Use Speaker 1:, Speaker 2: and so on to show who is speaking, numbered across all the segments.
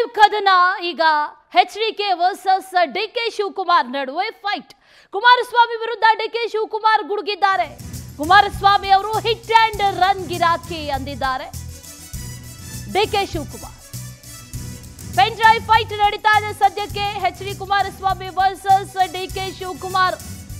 Speaker 1: ಕದನ ಈಗ ಎಚ್ ಡಿ ಕೆ ವರ್ಸಸ್ ಡಿ ಕೆ ಶಿವಕುಮಾರ್ ನಡುವೆ ಫೈಟ್ ಕುಮಾರಸ್ವಾಮಿ ವಿರುದ್ಧ ಡಿ ಕೆ ಶಿವಕುಮಾರ್ ಗುಡುಗಿದ್ದಾರೆ ಕುಮಾರಸ್ವಾಮಿ ಅವರು ಹಿಟ್ ಅಂಡ್ ರನ್ ಗಿರಾಕಿ ಅಂದಿದ್ದಾರೆ D K Shivakumar pen drive fight ನಡೀತಾ ಇದೆ ಸದ್ಯಕ್ಕೆ ಎಚ್ ಡಿ ಕುಮಾರಸ್ವಾಮಿ ವರ್ಸಸ್ ಡಿ ಕೆ ಶಿವಕುಮಾರ್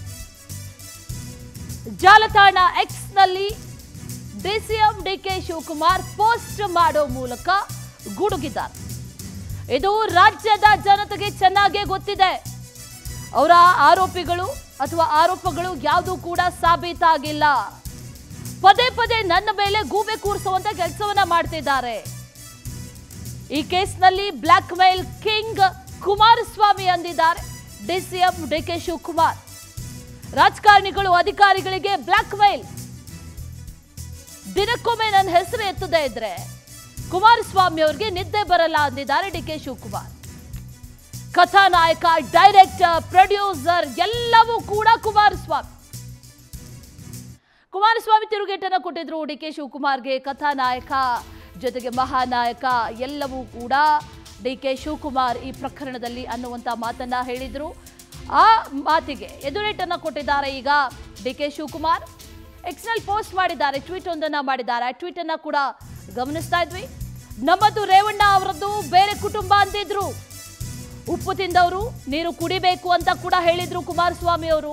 Speaker 1: ಜಾಲತಾಣ ಎಕ್ಸ್ ನಲ್ಲಿ ಡಿಸಿಎಂ ಡಿ ಕೆ ಶಿವಕುಮಾರ್ ಪೋಸ್ಟ್ ಮಾಡೋ ಮೂಲಕ ಗುಡುಗಿದ್ದಾರೆ ಇದು ರಾಜ್ಯದ ಜನತೆಗೆ ಚೆನ್ನಾಗೇ ಗೊತ್ತಿದೆ ಅವರ ಆರೋಪಿಗಳು ಅಥವಾ ಆರೋಪಗಳು ಯಾವುದೂ ಕೂಡ ಸಾಬೀತಾಗಿಲ್ಲ ಪದೇ ಪದೇ ನನ್ನ ಮೇಲೆ ಗೂಬೆ ಕೂರಿಸುವಂತ ಕೆಲಸವನ್ನ ಮಾಡ್ತಿದ್ದಾರೆ ಈ ಕೇಸ್ನಲ್ಲಿ ಬ್ಲಾಕ್ ಮೇಲ್ ಕಿಂಗ್ ಕುಮಾರಸ್ವಾಮಿ ಅಂದಿದ್ದಾರೆ ಡಿಸಿಎಂ ಡಿ ಕೆ ಶಿವಕುಮಾರ್ ರಾಜಕಾರಣಿಗಳು ಅಧಿಕಾರಿಗಳಿಗೆ ಬ್ಲಾಕ್ ಮೇಲ್ ದಿನಕ್ಕೊಮ್ಮೆ ನನ್ನ ಹೆಸರು ಎತ್ತದೇ ಇದ್ರೆ ಕುಮಾರಸ್ವಾಮಿ ಅವರಿಗೆ ನಿದ್ದೆ ಬರಲ್ಲ ಅಂದಿದ್ದಾರೆ ಡಿ ಕೆ ಶಿವಕುಮಾರ್ ಕಥಾನಾಯಕ ಡೈರೆಕ್ಟರ್ ಪ್ರೊಡ್ಯೂಸರ್ ಎಲ್ಲವೂ ಕೂಡ ಕುಮಾರಸ್ವಾಮಿ ಕುಮಾರಸ್ವಾಮಿ ತಿರುಗೇಟನ್ನ ಕೊಟ್ಟಿದ್ರು ಡಿ ಕೆ ಶಿವಕುಮಾರ್ಗೆ ಕಥಾನಾಯಕ ಜೊತೆಗೆ ಮಹಾನಾಯಕ ಎಲ್ಲವೂ ಕೂಡ ಡಿ ಕೆ ಶಿವಕುಮಾರ್ ಈ ಪ್ರಕರಣದಲ್ಲಿ ಅನ್ನುವಂತ ಮಾತನ್ನ ಹೇಳಿದ್ರು ಆ ಮಾತಿಗೆ ಎದುರೇಟನ್ನ ಕೊಟ್ಟಿದ್ದಾರೆ ಈಗ ಡಿ ಕೆ ಶಿವಕುಮಾರ್ ಎಕ್ಸ್ನಲ್ಲಿ ಪೋಸ್ಟ್ ಮಾಡಿದ್ದಾರೆ ಟ್ವೀಟ್ ಒಂದನ್ನ ಮಾಡಿದ್ದಾರೆ ಆ ಟ್ವೀಟ್ ಅನ್ನ ಕೂಡ ಗಮನಿಸ್ತಾ ಇದ್ವಿ ನಮ್ಮದು ರೇವಣ್ಣ ಅವರದ್ದು ಬೇರೆ ಕುಟುಂಬ ಅಂತಿದ್ರು ಉಪ್ಪು ತಿಂದವರು ನೀರು ಕುಡಿಬೇಕು ಅಂತ ಕೂಡ ಹೇಳಿದ್ರು ಕುಮಾರಸ್ವಾಮಿ ಅವರು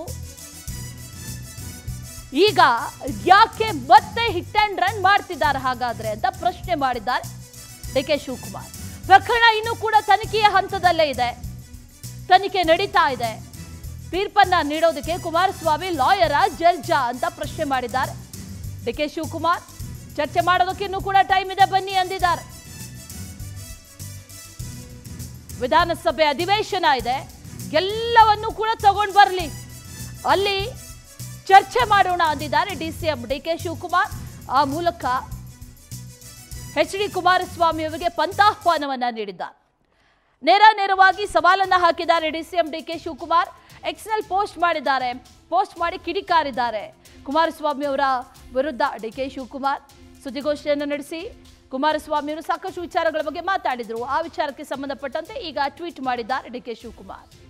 Speaker 1: ಈಗ ಯಾಕೆ ಮತ್ತೆ ಹಿಟ್ ಅಂಡ್ ರನ್ ಮಾಡ್ತಿದ್ದಾರೆ ಹಾಗಾದ್ರೆ ಅಂತ ಪ್ರಶ್ನೆ ಮಾಡಿದ್ದಾರೆ ಡಿ ಕೆ ಶಿವಕುಮಾರ್ ಪ್ರಕರಣ ಇನ್ನೂ ಕೂಡ ತನಿಖೆಯ ಹಂತದಲ್ಲೇ ಇದೆ ತನಿಖೆ ನಡೀತಾ ಇದೆ ತೀರ್ಪನ್ನ ನೀಡೋದಕ್ಕೆ ಕುಮಾರಸ್ವಾಮಿ ಲಾಯರ ಜಡ್ಜ ಅಂತ ಪ್ರಶ್ನೆ ಮಾಡಿದ್ದಾರೆ ಡಿ ಕೆ ಶಿವಕುಮಾರ್ ಚರ್ಚೆ ಮಾಡೋದಕ್ಕೆ ಇನ್ನೂ ಕೂಡ ಟೈಮ್ ಇದೆ ಬನ್ನಿ ಅಂದಿದ್ದಾರೆ ವಿಧಾನಸಭೆ ಅಧಿವೇಶನ ಇದೆ ಎಲ್ಲವನ್ನೂ ಕೂಡ ತಗೊಂಡು ಬರಲಿ ಅಲ್ಲಿ ಚರ್ಚೆ ಮಾಡೋಣ ಅಂದಿದ್ದಾರೆ D C M D K Shivakumar ಆ ಮೂಲಕ ಎಚ್ ಡಿ ಕುಮಾರಸ್ವಾಮಿ ಅವರಿಗೆ ಪಂಥಾಹ್ವಾನವನ್ನ ನೀಡಿದ್ದಾರೆ ನೇರ ನೇರವಾಗಿ ಸವಾಲನ್ನ ಹಾಕಿದ್ದಾರೆ D C M D K Shivakumar ಎಕ್ಸ್ನಲ್ಲಿ ಪೋಸ್ಟ್ ಮಾಡಿದ್ದಾರೆ ಪೋಸ್ಟ್ ಮಾಡಿ ಕಿಡಿಕಾರಿದ್ದಾರೆ ಕುಮಾರಸ್ವಾಮಿ ಅವರ ವಿರುದ್ಧ ಡಿ ಕೆ ಶಿವಕುಮಾರ್ ಸುದ್ದಿಗೋಷ್ಠಿಯನ್ನು ನಡೆಸಿ ಕುಮಾರಸ್ವಾಮಿ ಅವರು ಸಾಕಷ್ಟು ವಿಚಾರಗಳ ಬಗ್ಗೆ ಮಾತಾಡಿದ್ರು ಆ ವಿಚಾರಕ್ಕೆ ಸಂಬಂಧಪಟ್ಟಂತೆ ಈಗ ಟ್ವೀಟ್ ಮಾಡಿದ್ದಾರೆ ಡಿ ಕೆ ಶಿವಕುಮಾರ್